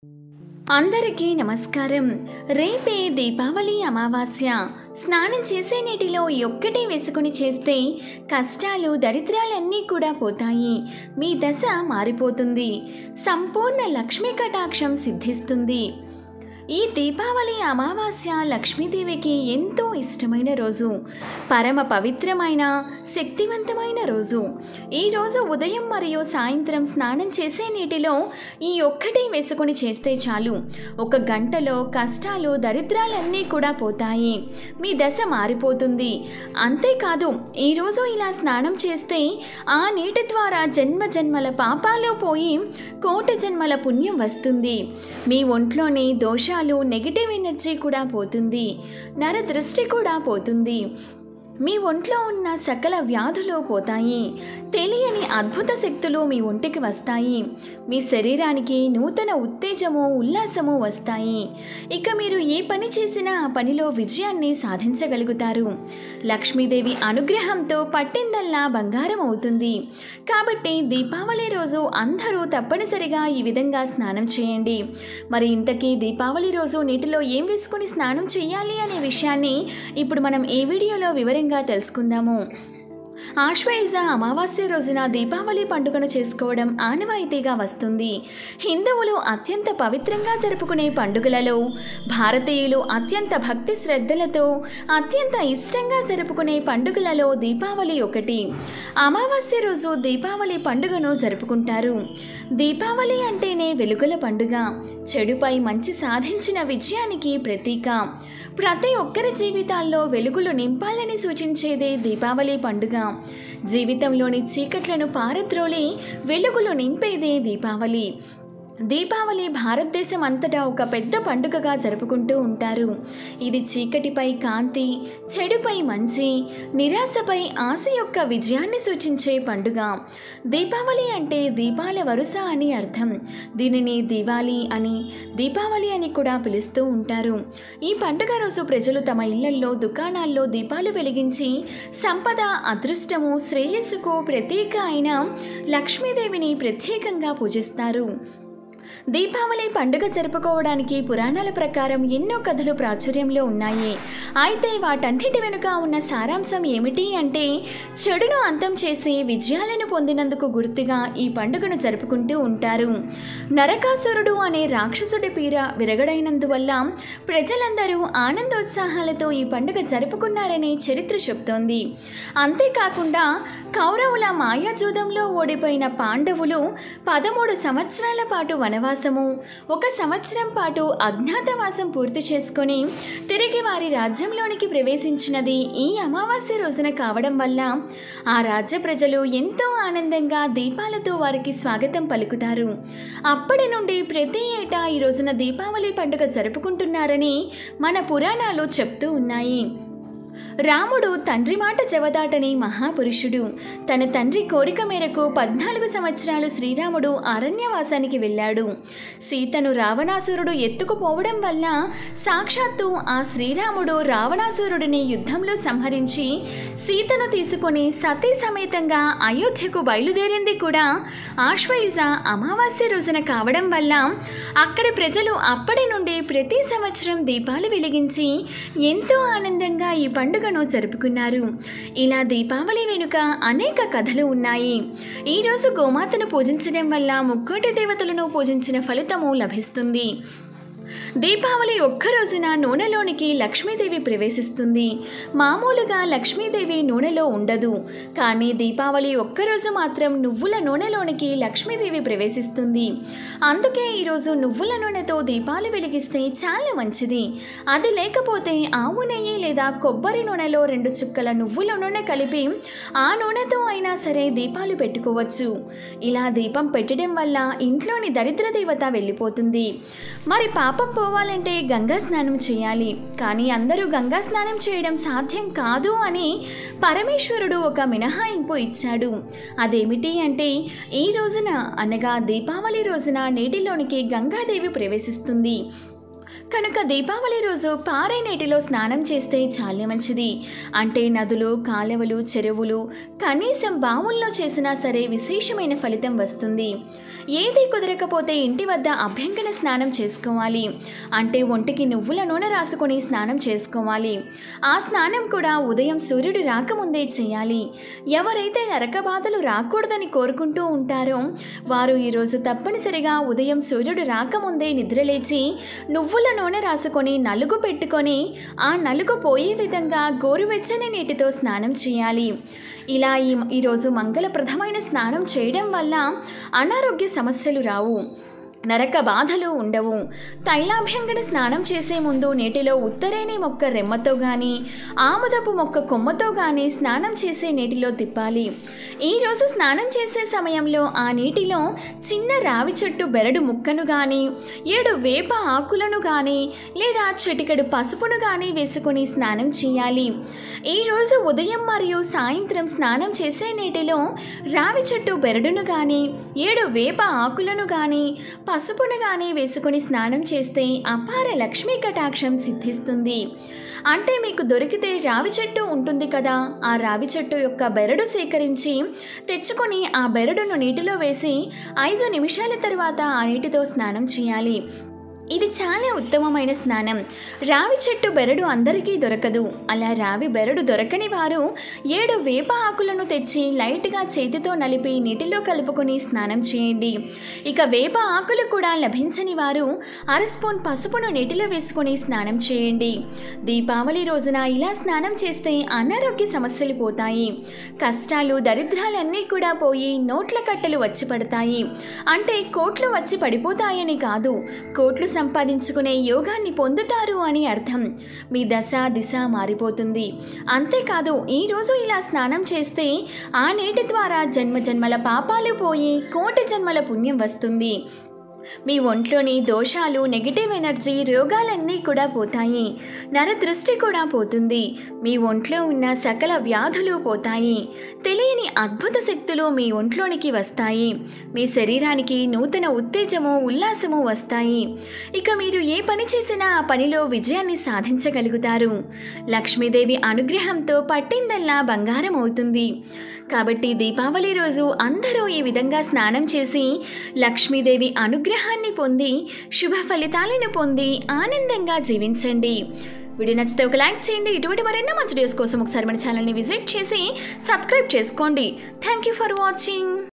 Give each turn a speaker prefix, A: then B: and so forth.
A: అందరికీ నమస్కారం రేపే దీపావళి అమావాస్య స్నానం చేసే నీటిలో ఈ ఒక్కటే వేసుకుని చేస్తే కష్టాలు దరిద్రాలన్నీ కూడా పోతాయి మీ దశ మారిపోతుంది సంపూర్ణ లక్ష్మీ కటాక్షం సిద్ధిస్తుంది ఈ దీపావళి అమావాస్య లక్ష్మీదేవికి ఎంతో ఇష్టమైన రోజు పరమ పవిత్రమైన శక్తివంతమైన రోజు ఈ రోజు ఉదయం మరియు సాయంత్రం స్నానం చేసే నీటిలో ఈ ఒక్కటి వేసుకొని చేస్తే చాలు ఒక గంటలో కష్టాలు దరిద్రాలన్నీ కూడా పోతాయి మీ దశ మారిపోతుంది అంతేకాదు ఈరోజు ఇలా స్నానం చేస్తే ఆ నీటి ద్వారా జన్మ జన్మల పాపాలు పోయి కోటి జన్మల పుణ్యం వస్తుంది మీ ఒంట్లోని దోషాలు నెగిటివ్ ఎనర్జీ కూడా పోతుంది నర దృష్టి కూడా పోతుంది మీ ఒంట్లో ఉన్న సకల వ్యాధులు పోతాయి తెలియని అద్భుత శక్తులు మీ ఒంటికి వస్తాయి మీ శరీరానికి నూతన ఉత్తేజము ఉల్లాసము వస్తాయి ఇక మీరు ఏ పని చేసినా ఆ పనిలో విజయాన్ని సాధించగలుగుతారు లక్ష్మీదేవి అనుగ్రహంతో పట్టిందల్లా బంగారం అవుతుంది కాబట్టి దీపావళి రోజు అందరూ తప్పనిసరిగా ఈ విధంగా స్నానం చేయండి మరి ఇంతకీ దీపావళి రోజు నీటిలో ఏం వేసుకుని స్నానం చేయాలి అనే విషయాన్ని ఇప్పుడు మనం ఈ వీడియోలో వివరంగా తెలుసుకుందాము ఆశ్వయుజ అమావాస్య రోజున దీపావళి పండుగను చేసుకోవడం ఆనవాయితీగా వస్తుంది హిందువులు అత్యంత పవిత్రంగా జరుపుకునే పండుగలలో భారతీయులు అత్యంత భక్తి శ్రద్ధలతో అత్యంత ఇష్టంగా జరుపుకునే పండుగలలో దీపావళి ఒకటి అమావాస్య రోజు దీపావళి పండుగను జరుపుకుంటారు దీపావళి అంటేనే వెలుగుల పండుగ చెడుపై మంచి సాధించిన విజయానికి ప్రతీక ప్రతి ఒక్కరి జీవితాల్లో వెలుగులు నింపాలని సూచించేదే దీపావళి పండుగ జీవితంలోని చీకట్లను పారద్రోలి వెలుగులు నింపేదే దీపావళి దీపావళి భారతదేశం అంతటా ఒక పెద్ద పండుగగా జరుపుకుంటూ ఉంటారు ఇది చీకటిపై కాంతి చెడుపై మంచి నిరాశపై ఆశ యొక్క విజయాన్ని సూచించే పండుగ దీపావళి అంటే దీపాల వరుస అని అర్థం దీనిని దివాళీ అని దీపావళి అని కూడా పిలుస్తూ ఉంటారు ఈ పండుగ రోజు ప్రజలు తమ ఇళ్లల్లో దుకాణాల్లో దీపాలు వెలిగించి సంపద అదృష్టము శ్రేయస్సుకు ప్రతీక అయిన లక్ష్మీదేవిని ప్రత్యేకంగా పూజిస్తారు దీపావళి పండుగ జరుపుకోవడానికి పురాణాల ప్రకారం ఎన్నో కథలు ప్రాచుర్యంలో ఉన్నాయి అయితే వాటన్నిటి వెనుక ఉన్న సారాంశం ఏమిటి అంటే చెడును అంతం చేసి విజయాలను పొందినందుకు గుర్తుగా ఈ పండుగను జరుపుకుంటూ ఉంటారు నరకాసురుడు అనే రాక్షసుడి పీర విరగడైనందువల్ల ప్రజలందరూ ఆనందోత్సాహాలతో ఈ పండుగ జరుపుకున్నారని చరిత్ర చెప్తోంది అంతేకాకుండా కౌరవుల మాయాజూదంలో ఓడిపోయిన పాండవులు పదమూడు సంవత్సరాల పాటు వనవాసము ఒక సంవత్సరం పాటు అజ్ఞాతవాసం పూర్తి చేసుకొని తిరిగి వారి రాజ్యంలోనికి ప్రవేశించినది ఈ అమావాస్య రోజున కావడం వల్ల ఆ రాజ్య ప్రజలు ఎంతో ఆనందంగా దీపాలతో వారికి స్వాగతం పలుకుతారు అప్పటి నుండి ప్రతి ఏటా ఈ రోజున దీపావళి పండుగ జరుపుకుంటున్నారని మన పురాణాలు చెప్తూ ఉన్నాయి రాముడు తండ్రి మాట చెవదాటని మహాపురుషుడు తన తండ్రి కోరిక మేరకు పద్నాలుగు సంవత్సరాలు శ్రీరాముడు అరణ్యవాసానికి వెళ్ళాడు సీతను రావణాసురుడు ఎత్తుకుపోవడం వల్ల సాక్షాత్తు ఆ శ్రీరాముడు రావణాసురుడిని యుద్ధంలో సంహరించి సీతను తీసుకొని సతీ సమేతంగా అయోధ్యకు బయలుదేరింది కూడా ఆశ్వయుజ అమావాస్య రోజున కావడం వల్ల అక్కడి ప్రజలు అప్పటి నుండి ప్రతి సంవత్సరం దీపాలు వెలిగించి ఎంతో ఆనందంగా ఈ పండుగను జరుపుకున్నారు ఇలా దీపావళి వెనుక అనేక కథలు ఉన్నాయి ఈరోజు గోమాతను పూజించడం వల్ల ముక్కోటి దేవతలను పూజించిన ఫలితము లభిస్తుంది దీపావళి ఒక్క రోజున నూనెలోనికి లక్ష్మీదేవి ప్రవేశిస్తుంది మామూలుగా లక్ష్మీదేవి నూనెలో ఉండదు కానీ దీపావళి ఒక్కరోజు మాత్రం నువ్వుల నూనెలోనికి లక్ష్మీదేవి ప్రవేశిస్తుంది అందుకే ఈరోజు నువ్వుల నూనెతో దీపాలు వెలిగిస్తే చాలా మంచిది అది లేకపోతే ఆవు నెయ్యి లేదా కొబ్బరి నూనెలో రెండు చుక్కల నువ్వుల నూనె కలిపి ఆ నూనెతో అయినా సరే దీపాలు పెట్టుకోవచ్చు ఇలా దీపం పెట్టడం వల్ల ఇంట్లోని దరిద్ర దేవత వెళ్ళిపోతుంది మరి పాపం పోవాలంటే గంగా స్నానం చేయాలి కానీ అందరూ గంగా స్నానం చేయడం సాధ్యం కాదు అని పరమేశ్వరుడు ఒక మినహాయింపు ఇచ్చాడు అదేమిటి అంటే ఈ రోజున అనగా దీపావళి రోజున నీటిలోనికి గంగాదేవి ప్రవేశిస్తుంది కనుక దీపావళి రోజు పారే నీటిలో స్నానం చేస్తే చాలా మంచిది అంటే నదులు కాలువలు చెరువులు కనీసం బావుల్లో చేసినా సరే విశేషమైన ఫలితం వస్తుంది ఏది కుదరకపోతే ఇంటి వద్ద అభ్యంగన స్నానం చేసుకోవాలి అంటే ఒంటికి నువ్వుల నూనె రాసుకొని స్నానం చేసుకోవాలి ఆ స్నానం కూడా ఉదయం సూర్యుడు రాకముందే చేయాలి ఎవరైతే నరక బాధలు రాకూడదని కోరుకుంటూ ఉంటారో వారు ఈరోజు తప్పనిసరిగా ఉదయం సూర్యుడు రాకముందే నిద్రలేచి నువ్వుల నూనె రాసుకొని నలుగు పెట్టుకొని ఆ నలుగు పోయే విధంగా గోరువెచ్చని నీటితో స్నానం చేయాలి ఇలా ఈ ఈరోజు మంగళప్రదమైన స్నానం చేయడం వల్ల అనారోగ్య సమస్యలు రావు నరక బాధలు ఉండవు తైలాభ్యంగన స్నానం చేసే ముందు నీటిలో ఉత్తరేణి మొక్క రెమ్మతో కానీ ఆముదపు మొక్క కొమ్మతో కానీ స్నానం చేసే నీటిలో తిప్పాలి ఈరోజు స్నానం చేసే సమయంలో ఆ నీటిలో చిన్న రావి చెట్టు బెరడు ముక్కను కానీ ఏడు వేప ఆకులను కానీ లేదా చిటికెడు పసుపును కానీ వేసుకొని స్నానం చేయాలి ఈరోజు ఉదయం మరియు సాయంత్రం స్నానం చేసే నీటిలో రావి చెట్టు బెరడును కానీ ఏడు వేప ఆకులను కానీ పసుపును కానీ వేసుకొని స్నానం చేస్తే అపార లక్ష్మీ కటాక్షం సిద్ధిస్తుంది అంటే మీకు దొరికితే రావి చెట్టు ఉంటుంది కదా ఆ రావి చెట్టు యొక్క బెరడు సేకరించి తెచ్చుకొని ఆ బెరడును నీటిలో వేసి ఐదు నిమిషాల తర్వాత ఆ నీటితో స్నానం చేయాలి ఇది చాలా ఉత్తమమైన స్నానం రావి చెట్టు బెరడు అందరికీ దొరకదు అలా రావి బెరడు దొరకని వారు ఏడు వేప ఆకులను తెచ్చి లైట్గా చేతితో నలిపి నీటిలో కలుపుకొని స్నానం చేయండి ఇక వేప ఆకులు కూడా లభించని వారు అర స్పూన్ పసుపును నీటిలో వేసుకొని స్నానం చేయండి దీపావళి రోజున ఇలా స్నానం చేస్తే అనారోగ్య సమస్యలు పోతాయి కష్టాలు దరిద్రాలన్నీ కూడా పోయి నోట్ల కట్టలు వచ్చి పడతాయి అంటే కోట్లు వచ్చి పడిపోతాయని కాదు కోట్లు సంపాదించుకునే యోగాన్ని పొందుతారు అని అర్థం మీ దశ దిశ మారిపోతుంది అంతేకాదు ఈరోజు ఇలా స్నానం చేస్తే ఆ నీటి ద్వారా జన్మ జన్మల పాపాలు పోయి కోటి జన్మల పుణ్యం వస్తుంది మీ ఒంట్లోని దోషాలు నెగిటివ్ ఎనర్జీ రోగాలన్నీ కూడా పోతాయి నరదృష్టి కూడా పోతుంది మీ ఒంట్లో ఉన్న సకల వ్యాధులు పోతాయి తెలియని అద్భుత శక్తులు మీ ఒంట్లోనికి వస్తాయి మీ శరీరానికి నూతన ఉత్తేజము ఉల్లాసము వస్తాయి ఇక మీరు ఏ పని చేసినా ఆ పనిలో విజయాన్ని సాధించగలుగుతారు లక్ష్మీదేవి అనుగ్రహంతో పట్టిందల్లా బంగారం అవుతుంది కాబట్టి దీపావళి రోజు అందరూ ఈ విధంగా స్నానం చేసి లక్ష్మీదేవి అనుగ్రహాన్ని పొంది శుభ ఫలితాలను పొంది ఆనందంగా జీవించండి వీడియో నచ్చితే ఒక లైక్ చేయండి ఇటువంటి మరెన్నో మంచి వీడియోస్ కోసం ఒకసారి మన ఛానల్ని విజిట్ చేసి సబ్స్క్రైబ్ చేసుకోండి థ్యాంక్ యూ ఫర్ వాచింగ్